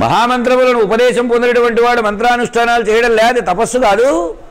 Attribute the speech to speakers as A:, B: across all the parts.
A: మహామంత్రములను ఉపదేశం పొందినటువంటి వాడు మంత్రానుష్ఠానాలు చేయడం లేదు తపస్సు కాదు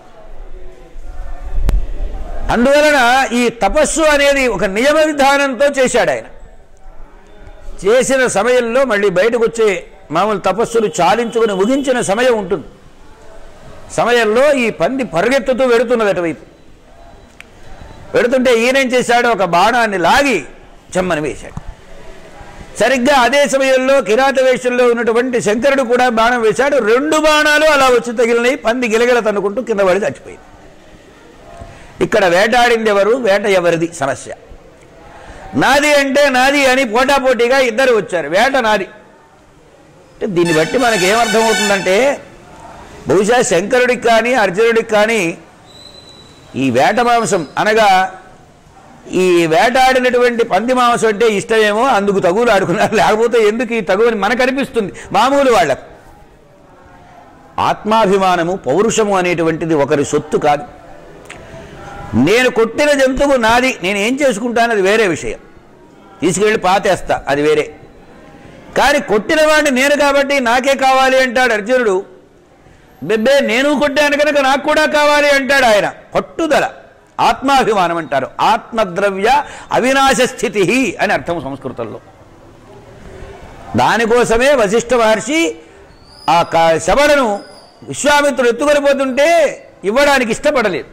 A: అందువలన ఈ తపస్సు అనేది ఒక నియమ విధానంతో చేశాడు ఆయన చేసిన సమయంలో మళ్ళీ బయటకు వచ్చే మామూలు తపస్సులు చాలించుకుని ముగించిన సమయం ఉంటుంది సమయంలో ఈ పంది పరిగెత్తుతూ వెడుతున్నది అటువైపు వెడుతుంటే ఈయనేం చేశాడు ఒక బాణాన్ని లాగి చెమ్మని వేశాడు సరిగ్గా అదే సమయంలో కిరాత వేషంలో ఉన్నటువంటి శంకరుడు కూడా బాణం వేశాడు రెండు బాణాలు అలా వచ్చి తగిలినాయి పంది గిలగిల తన్నుకుంటూ కింద పడి చచ్చిపోయింది ఇక్కడ వేటాడింది ఎవరు వేట ఎవరిది సమస్య నాది అంటే నాది అని పోటాపోటీగా ఇద్దరు వచ్చారు వేట నాది అంటే దీన్ని బట్టి మనకి ఏమర్థమవుతుందంటే బహుశా శంకరుడికి కానీ అర్జునుడికి కానీ ఈ వేట మాంసం అనగా ఈ వేటాడినటువంటి పంది మాంసం అంటే ఇష్టమేమో అందుకు తగులు ఆడుకున్నారు లేకపోతే ఎందుకు ఈ తగువని మనకు అనిపిస్తుంది మామూలు వాళ్ళకు ఆత్మాభిమానము పౌరుషము అనేటువంటిది ఒకరి సొత్తు కాదు నేను కొట్టిన జంతువు నాది నేను ఏం చేసుకుంటాను అది వేరే విషయం తీసుకెళ్ళి పాతేస్తా అది వేరే కానీ కొట్టిన వాడిని నేను కాబట్టి నాకే కావాలి అంటాడు అర్జునుడు బెబ్బే నేను కొట్టాను కనుక నాకు కూడా కావాలి అంటాడు ఆయన పట్టుదల ఆత్మాభిమానం అంటారు ఆత్మద్రవ్య అవినాశ స్థితి అని అర్థం సంస్కృతంలో దానికోసమే వశిష్ఠ మహర్షి ఆ క- శబరను విశ్వామిత్రుడు ఎత్తుకొని పోతుంటే ఇవ్వడానికి ఇష్టపడలేదు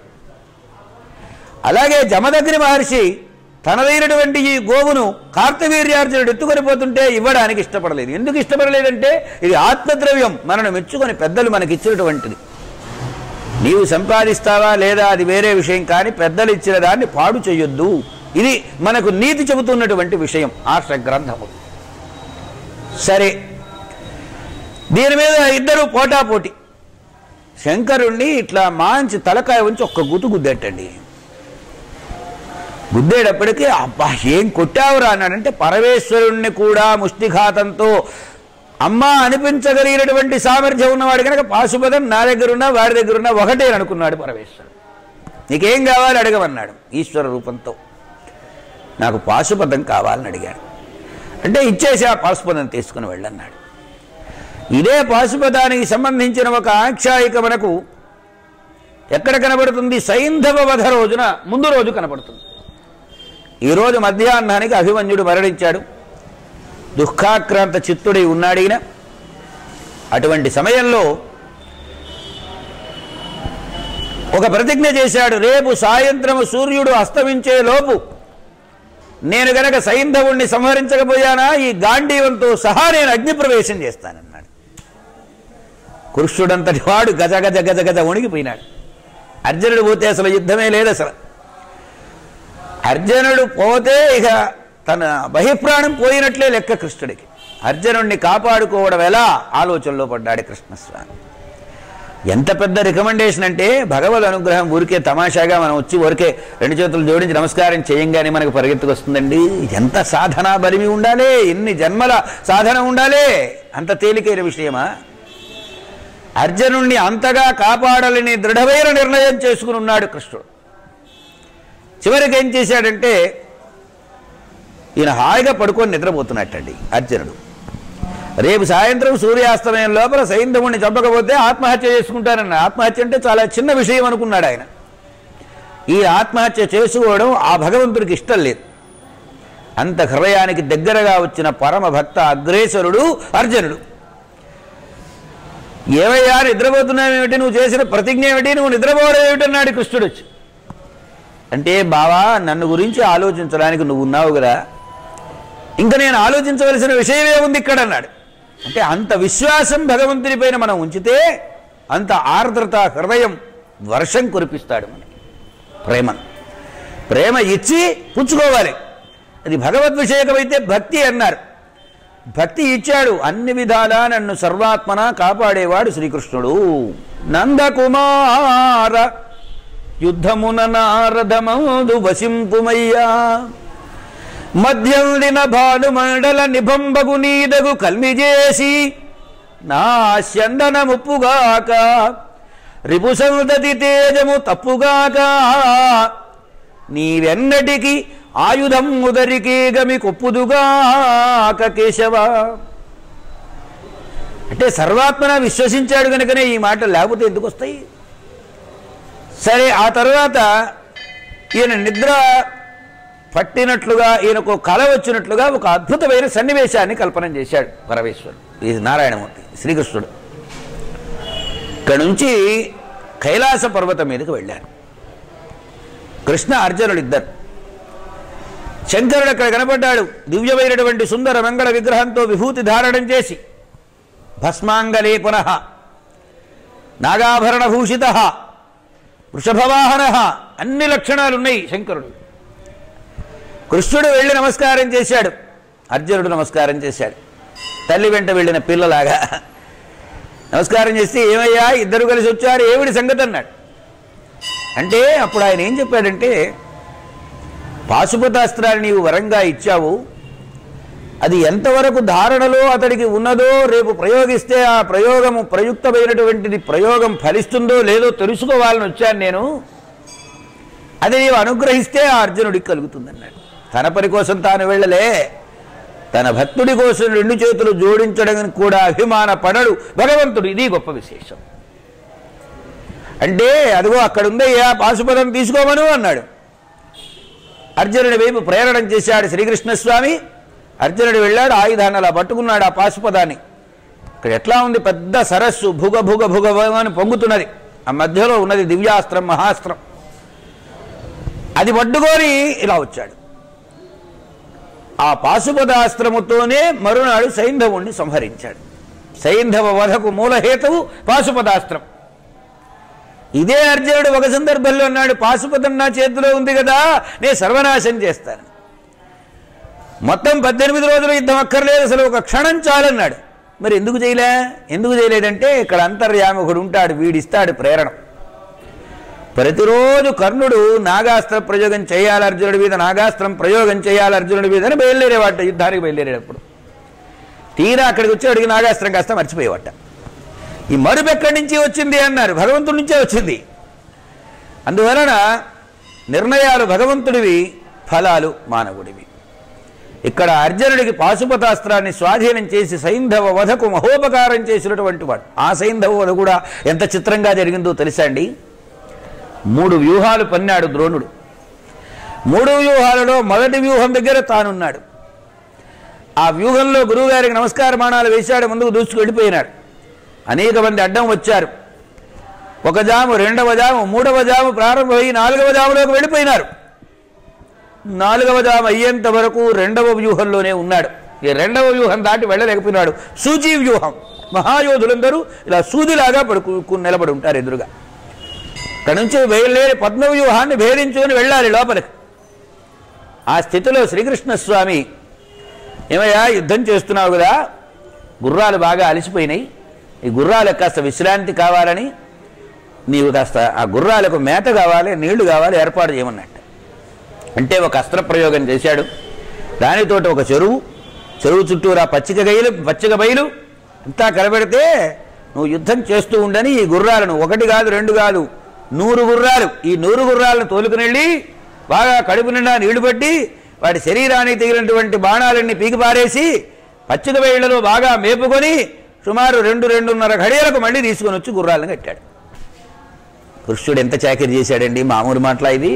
A: అలాగే జమదగ్ని మహర్షి తనదైనటువంటి ఈ గోవును కార్తవీర్యార్జునుడు ఎత్తుకొని పోతుంటే ఇవ్వడానికి ఇష్టపడలేదు ఎందుకు ఇష్టపడలేదంటే ఇది ఆత్మద్రవ్యం మనను మెచ్చుకొని పెద్దలు మనకి ఇచ్చినటువంటిది నీవు సంపాదిస్తావా లేదా అది వేరే విషయం కానీ పెద్దలు ఇచ్చిన దాన్ని పాడు చేయొద్దు ఇది మనకు నీతి చెబుతున్నటువంటి విషయం ఆర్ష గ్రంథము సరే దీని మీద ఇద్దరు పోటాపోటీ శంకరుణ్ణి ఇట్లా మాంచి తలకాయ ఉంచి ఒక్క గుతు గుద్దేటండి గుద్దేటప్పటికీ అబ్బా ఏం కొట్టావురా అన్నాడంటే పరమేశ్వరుణ్ణి కూడా ముష్టిఘాతంతో అమ్మ అనిపించగలిగినటువంటి సామర్థ్యం ఉన్నవాడు కనుక పాశుపదం నా దగ్గర ఉన్నా వాడి దగ్గర ఉన్నా ఒకటే అనుకున్నాడు పరమేశ్వరుడు నీకేం కావాలి అడగమన్నాడు ఈశ్వర రూపంతో నాకు పాశుపదం కావాలని అడిగాడు అంటే ఇచ్చేసి ఆ పాశుపదం తీసుకుని వెళ్ళన్నాడు ఇదే పాశుపదానికి సంబంధించిన ఒక ఆఖ్యాయిక మనకు ఎక్కడ కనబడుతుంది సైంధవ వధ రోజున ముందు రోజు కనబడుతుంది ఈరోజు మధ్యాహ్నానికి అభిమన్యుడు మరణించాడు దుఃఖాక్రాంత చిత్తుడై ఉన్నాడు ఈయన అటువంటి సమయంలో ఒక ప్రతిజ్ఞ చేశాడు రేపు సాయంత్రము సూర్యుడు అస్తమించే లోపు నేను గనక సైంధవుణ్ణి సంహరించకపోయానా ఈ గాంధీవంతో సహా నేను అగ్నిప్రవేశం చేస్తానన్నాడు కృష్ణుడంతటి వాడు గజ గజ గజ గజ వణిగిపోయినాడు అర్జునుడు పోతే అసలు యుద్ధమే లేదు అసలు అర్జునుడు పోతే ఇక తన బహిప్రాణం పోయినట్లే లెక్క కృష్ణుడికి అర్జునుడిని కాపాడుకోవడం ఎలా ఆలోచనలో పడ్డాడు కృష్ణస్వామి ఎంత పెద్ద రికమెండేషన్ అంటే భగవద్ అనుగ్రహం ఊరికే తమాషాగా మనం వచ్చి ఊరికే రెండు చేతులు జోడించి నమస్కారం చేయంగానే మనకు పరిగెత్తుకొస్తుందండి ఎంత సాధన బలిమి ఉండాలి ఎన్ని జన్మల సాధన ఉండాలి అంత తేలికైన విషయమా అర్జునుణ్ణి అంతగా కాపాడాలని దృఢమైన నిర్ణయం చేసుకుని ఉన్నాడు కృష్ణుడు చివరికి ఏం చేశాడంటే ఈయన హాయిగా పడుకొని నిద్రపోతున్నట్టండి అర్జునుడు రేపు సాయంత్రం సూర్యాస్తమయం లోపల సైంధవుణ్ణి చంపకపోతే ఆత్మహత్య చేసుకుంటానన్న ఆత్మహత్య అంటే చాలా చిన్న విషయం అనుకున్నాడు ఆయన ఈ ఆత్మహత్య చేసుకోవడం ఆ భగవంతుడికి ఇష్టం లేదు అంత హృదయానికి దగ్గరగా వచ్చిన పరమ భక్త అగ్రేసరుడు అర్జునుడు ఏమయ్యా నిద్రపోతున్నావేమిటి నువ్వు చేసిన ప్రతిజ్ఞ ఏమిటి నువ్వు నిద్రపోవడం ఏమిటన్నాడు కృష్ణుడు వచ్చి అంటే బావా నన్ను గురించి ఆలోచించడానికి నువ్వు ఉన్నావు కదా ఇంకా నేను ఆలోచించవలసిన విషయమే ఉంది ఇక్కడ అన్నాడు అంటే అంత విశ్వాసం భగవంతుని పైన మనం ఉంచితే అంత ఆర్ద్రత హృదయం వర్షం కురిపిస్తాడు మనకి ప్రేమను ప్రేమ ఇచ్చి పుచ్చుకోవాలి అది భగవద్ విషయకమైతే భక్తి అన్నారు భక్తి ఇచ్చాడు అన్ని విధాలా నన్ను సర్వాత్మన కాపాడేవాడు శ్రీకృష్ణుడు నందకుమార యుద్ధమున నారదమౌదు వసింపుమయ్యా మధ్యందిన భానుమండల నిబంబగు నీదగు కల్మిజేసి నా చందన ముప్పుగాక రిపు సంతతి తేజము తప్పుగాక నీవెన్నటికి ఆయుధం ఉదరికే గమి కొప్పుదుగాక కేశవ అంటే సర్వాత్మన విశ్వసించాడు కనుకనే ఈ మాటలు లేకపోతే ఎందుకు వస్తాయి సరే ఆ తర్వాత ఈయన నిద్ర పట్టినట్లుగా ఈయనకు కళ వచ్చినట్లుగా ఒక అద్భుతమైన సన్నివేశాన్ని కల్పన చేశాడు పరమేశ్వరుడు ఇది నారాయణమూర్తి శ్రీకృష్ణుడు ఇక్కడ నుంచి కైలాస పర్వతం మీదకి వెళ్ళారు కృష్ణ అర్జునుడు ఇద్దరు శంకరుడు అక్కడ కనపడ్డాడు దివ్యమైనటువంటి సుందర మంగళ విగ్రహంతో విభూతి ధారణం చేసి భస్మాంగలేపున నాగాభరణ భూషిత వృషభవాహన అన్ని లక్షణాలు ఉన్నాయి శంకరుడు కృష్ణుడు వెళ్ళి నమస్కారం చేశాడు అర్జునుడు నమస్కారం చేశాడు తల్లి వెంట వెళ్ళిన పిల్లలాగా నమస్కారం చేస్తే ఏమయ్యా ఇద్దరు కలిసి వచ్చారు ఏమిటి సంగతి అన్నాడు అంటే అప్పుడు ఆయన ఏం చెప్పాడంటే పాశుపతాస్త్రాన్ని నీవు వరంగా ఇచ్చావు అది ఎంతవరకు ధారణలో అతడికి ఉన్నదో రేపు ప్రయోగిస్తే ఆ ప్రయోగము ప్రయుక్తమైనటువంటిది ప్రయోగం ఫలిస్తుందో లేదో తెలుసుకోవాలని వచ్చాను నేను అది నీవు అనుగ్రహిస్తే ఆ అర్జునుడికి కలుగుతుందన్నాడు తన పని కోసం తాను వెళ్ళలే తన భక్తుడి కోసం రెండు చేతులు జోడించడం కూడా అభిమాన పడడు భగవంతుడు ఇది గొప్ప విశేషం అంటే అదిగో అక్కడుందయ్యా పాశుపదం తీసుకోమను అన్నాడు అర్జునుడి వైపు ప్రేరణం చేశాడు శ్రీకృష్ణస్వామి అర్జునుడు వెళ్ళాడు ఆయుధాన్ని అలా పట్టుకున్నాడు ఆ పాశుపదాన్ని ఇక్కడ ఎట్లా ఉంది పెద్ద సరస్సు భుగ భుగ భుగ భుగ అని పొంగుతున్నది ఆ మధ్యలో ఉన్నది దివ్యాస్త్రం మహాస్త్రం అది పట్టుకొని ఇలా వచ్చాడు ఆ పాశుపదాస్త్రముతోనే మరునాడు సైంధవుణ్ణి సంహరించాడు సైంధవ వధకు మూలహేతువు పాశుపదాస్త్రం ఇదే అర్జునుడు ఒక సందర్భంలో అన్నాడు పాశుపతం నా చేతిలో ఉంది కదా నేను సర్వనాశం చేస్తాను మొత్తం పద్దెనిమిది రోజులు యుద్ధం అక్కర్లేదు అసలు ఒక క్షణం చాలన్నాడు మరి ఎందుకు చేయలే ఎందుకు చేయలేదంటే ఇక్కడ అంతర్యామకుడు ఉంటాడు వీడిస్తాడు ప్రేరణ ప్రతిరోజు కర్ణుడు నాగాస్త్ర ప్రయోగం చేయాలి అర్జునుడి మీద నాగాస్త్రం ప్రయోగం చేయాలి అర్జునుడి మీద అని బయలుదేరేవాట యుద్ధానికి బయలుదేరేటప్పుడు తీరా అక్కడికి వచ్చి అడిగి నాగాస్త్రం కాస్త మర్చిపోయేవాట ఈ మరుపు ఎక్కడి నుంచి వచ్చింది అన్నారు భగవంతుడి నుంచే వచ్చింది అందువలన నిర్ణయాలు భగవంతుడివి ఫలాలు మానవుడివి ఇక్కడ అర్జునుడికి పాశుపతాస్త్రాన్ని స్వాధీనం చేసి సైంధవ వధకు మహోపకారం చేసినటువంటి వాడు ఆ సైంధవ వధ కూడా ఎంత చిత్రంగా జరిగిందో తెలుసా అండి మూడు వ్యూహాలు పన్నాడు ద్రోణుడు మూడు వ్యూహాలలో మొదటి వ్యూహం దగ్గర తానున్నాడు ఆ వ్యూహంలో గురువుగారికి నమస్కారమానాలు వేశాడు ముందుకు దూసుకు వెళ్ళిపోయినాడు అనేక మంది అడ్డం వచ్చారు ఒక జాము రెండవ జాము మూడవ జాము ప్రారంభమై నాలుగవ జాములోకి వెళ్ళిపోయినారు నాలుగవ జాము అయ్యేంత వరకు రెండవ వ్యూహంలోనే ఉన్నాడు ఈ రెండవ వ్యూహం దాటి వెళ్ళలేకపోయినాడు సూచీ వ్యూహం మహాయోధులందరూ ఇలా సూదిలాగా పడుకు నిలబడి ఉంటారు ఎదురుగా అక్కడ నుంచి బయలుదేరి పద్మవ్యూహాన్ని భేదించుకొని వెళ్ళాలి లోపలికి ఆ స్థితిలో శ్రీకృష్ణస్వామి ఏమయ్యా యుద్ధం చేస్తున్నావు కదా గుర్రాలు బాగా అలసిపోయినాయి ఈ గుర్రాలకు కాస్త విశ్రాంతి కావాలని నీవు కాస్త ఆ గుర్రాలకు మేత కావాలి నీళ్లు కావాలి ఏర్పాటు చేయమన్నట్టు అంటే ఒక అస్త్ర ప్రయోగం చేశాడు దానితోటి ఒక చెరువు చెరువు చుట్టూరా పచ్చిక గైలు పచ్చిక బయలు అంతా కలబెడితే నువ్వు యుద్ధం చేస్తూ ఉండని ఈ గుర్రాలను ఒకటి కాదు రెండు కాదు నూరు గుర్రాలు ఈ నూరు గుర్రాలను తోలుకునెళ్ళి బాగా కడుపు నిండా నీళ్లు పెట్టి వాటి శరీరానికి తగిలినటువంటి బాణాలన్నీ పీకి పారేసి పచ్చిక బయళ్లలో బాగా మేపుకొని సుమారు రెండు రెండున్నర ఘడియలకు మళ్ళీ తీసుకొని వచ్చి గుర్రాలను కట్టాడు కృష్ణుడు ఎంత చాకరీ చేశాడండి మామూలు మాటలా ఇది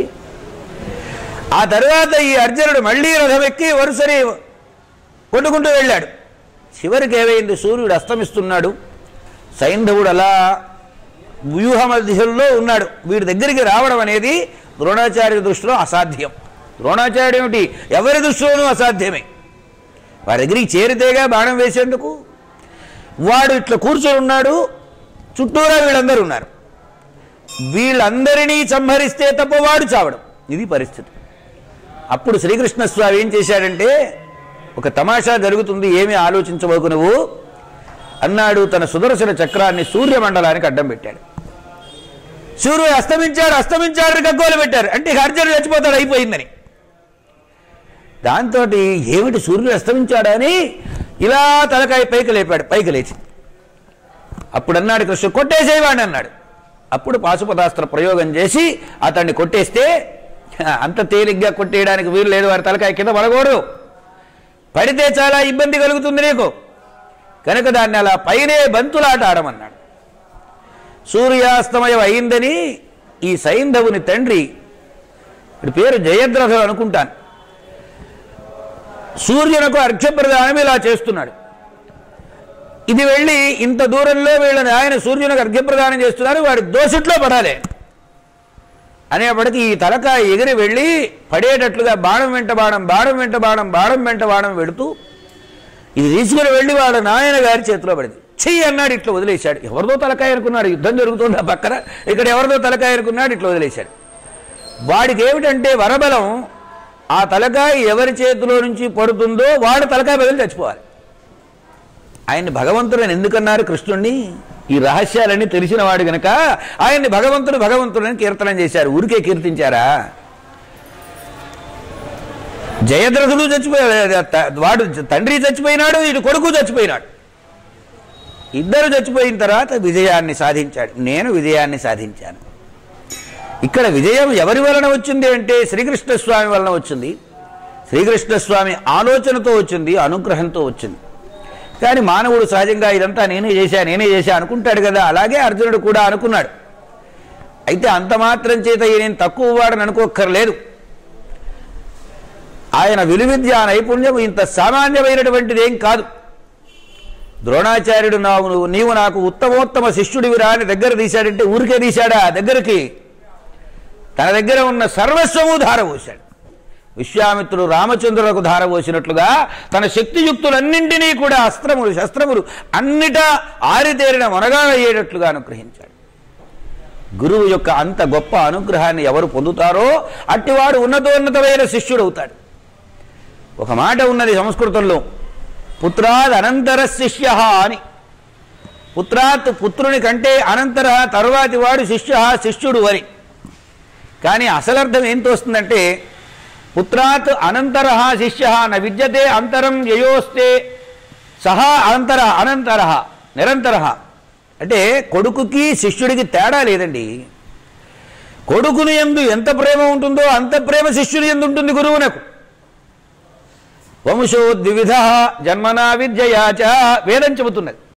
A: ఆ తర్వాత ఈ అర్జునుడు మళ్ళీ రథం ఎక్కి వరుసని కొట్టుకుంటూ వెళ్ళాడు చివరికి ఏమైంది సూర్యుడు అస్తమిస్తున్నాడు సైంధవుడు అలా వ్యూహ మధ్యలో ఉన్నాడు వీడి దగ్గరికి రావడం అనేది ద్రోణాచార్య దృష్టిలో అసాధ్యం ద్రోణాచార్యుడు ఏమిటి ఎవరి దృష్టిలోనూ అసాధ్యమే వారి దగ్గరికి చేరితేగా బాణం వేసేందుకు వాడు ఇట్లా కూర్చొని ఉన్నాడు చుట్టూరా వీళ్ళందరూ ఉన్నారు వీళ్ళందరినీ సంహరిస్తే తప్ప వాడు చావడం ఇది పరిస్థితి అప్పుడు శ్రీకృష్ణస్వామి ఏం చేశాడంటే ఒక తమాషా జరుగుతుంది ఏమీ ఆలోచించబోకు నువ్వు అన్నాడు తన సుదర్శన చక్రాన్ని సూర్యమండలానికి అడ్డం పెట్టాడు సూర్యుడు అస్తమించాడు అస్తమించాడు గగ్గోలు పెట్టారు అంటే ఇక అర్జునుడు చచ్చిపోతాడు అయిపోయిందని దాంతో ఏమిటి సూర్యుడు అస్తమించాడని ఇలా తలకాయ పైకి లేపాడు పైకి లేచి అప్పుడు అన్నాడు కృష్ణ కొట్టేసేవాడిని అన్నాడు అప్పుడు పాశుపదాస్త్ర ప్రయోగం చేసి అతన్ని కొట్టేస్తే అంత తేలిగ్గా కొట్టేయడానికి వీలు లేదు వారి తలకాయ కింద పడకూడదు పడితే చాలా ఇబ్బంది కలుగుతుంది నీకు కనుక దాన్ని అలా పైనే బంతులాట ఆడమన్నాడు సూర్యాస్తమయం అయిందని ఈ సైంధవుని తండ్రి ఇటు పేరు జయద్రథుడు అనుకుంటాను సూర్యునకు అర్ఘ్యప్రదానం ఇలా చేస్తున్నాడు ఇది వెళ్ళి ఇంత దూరంలో వీళ్ళని ఆయన సూర్యునికి అర్ఘ్యప్రదానం చేస్తున్నారు వాడి దోసిట్లో పడాలి అనేప్పటికీ ఈ తలకాయ ఎగిరి వెళ్ళి పడేటట్లుగా బాణం వెంట బాణం బాణం వెంట బాణం బాణం వెంట బాణం పెడుతూ ఇది తీసుకుని వెళ్ళి వాళ్ళ నాయన గారి చేతిలో పడింది చెయ్యి అన్నాడు ఇట్లా వదిలేశాడు ఎవరిదో తలకాయ అనుకున్నాడు యుద్ధం జరుగుతుంది ఆ పక్కన ఇక్కడ ఎవరిదో తలకాయ అనుకున్నాడు ఇట్లా వదిలేశాడు వాడికి ఏమిటంటే వరబలం ఆ తలకాయ ఎవరి చేతిలో నుంచి పడుతుందో వాడు తలకాయ బదులు చచ్చిపోవాలి ఆయన్ని భగవంతుడు అని ఎందుకన్నారు కృష్ణుణ్ణి ఈ రహస్యాలన్నీ తెలిసిన వాడు గనక ఆయన్ని భగవంతుడు భగవంతుడని కీర్తనం చేశారు ఊరికే కీర్తించారా జయద్రథుడు చచ్చిపోయాడు త- వాడు తండ్రి చచ్చిపోయినాడు ఇటు కొడుకు చచ్చిపోయినాడు ఇద్దరు చచ్చిపోయిన తర్వాత విజయాన్ని సాధించాడు నేను విజయాన్ని సాధించాను ఇక్కడ విజయం ఎవరి వలన వచ్చింది అంటే శ్రీకృష్ణ స్వామి వలన వచ్చింది శ్రీకృష్ణ స్వామి ఆలోచనతో వచ్చింది అనుగ్రహంతో వచ్చింది కానీ మానవుడు సహజంగా ఇదంతా నేనే చేశా నేనే చేశా అనుకుంటాడు కదా అలాగే అర్జునుడు కూడా అనుకున్నాడు అయితే అంత మాత్రం చేత ఈయన తక్కువ వాడని అనుకోక్కర్లేదు ఆయన విలువిద్య నైపుణ్యం ఇంత సామాన్యమైనటువంటిది ఏం కాదు ద్రోణాచార్యుడు నావు నువ్వు నీవు నాకు ఉత్తమోత్తమ శిష్యుడివిరా అని దగ్గర తీశాడంటే ఊరికే తీశాడా దగ్గరికి తన దగ్గర ఉన్న సర్వస్వము ధారపోశాడు విశ్వామిత్రుడు రామచంద్రులకు ధారపోసినట్లుగా తన శక్తియుక్తులన్నింటినీ కూడా అస్త్రములు శస్త్రములు అన్నిటా ఆరితేరిన మొనగా అయ్యేటట్లుగా అనుగ్రహించాడు గురువు యొక్క అంత గొప్ప అనుగ్రహాన్ని ఎవరు పొందుతారో అట్టివాడు ఉన్నతోన్నతమైన శిష్యుడు అవుతాడు ఒక మాట ఉన్నది సంస్కృతంలో పుత్రాద్ అనంతర శిష్య అని పుత్రాత్ పుత్రుని కంటే అనంతర తరువాతి వాడు శిష్య శిష్యుడు అని కానీ అసలర్థం ఏం తోస్తుందంటే పుత్రాత్ అనంతర శిష్య న విద్యతే అంతరం యయోస్తే సహా అనంతర అనంతర నిరంతర అంటే కొడుకుకి శిష్యుడికి తేడా లేదండి కొడుకుని ఎందు ఎంత ప్రేమ ఉంటుందో అంత ప్రేమ శిష్యుని ఎందు ఉంటుంది గురువునకు వంశో ద్విధ జన్మనా విద్యయాచ వేదం చెబుతున్నది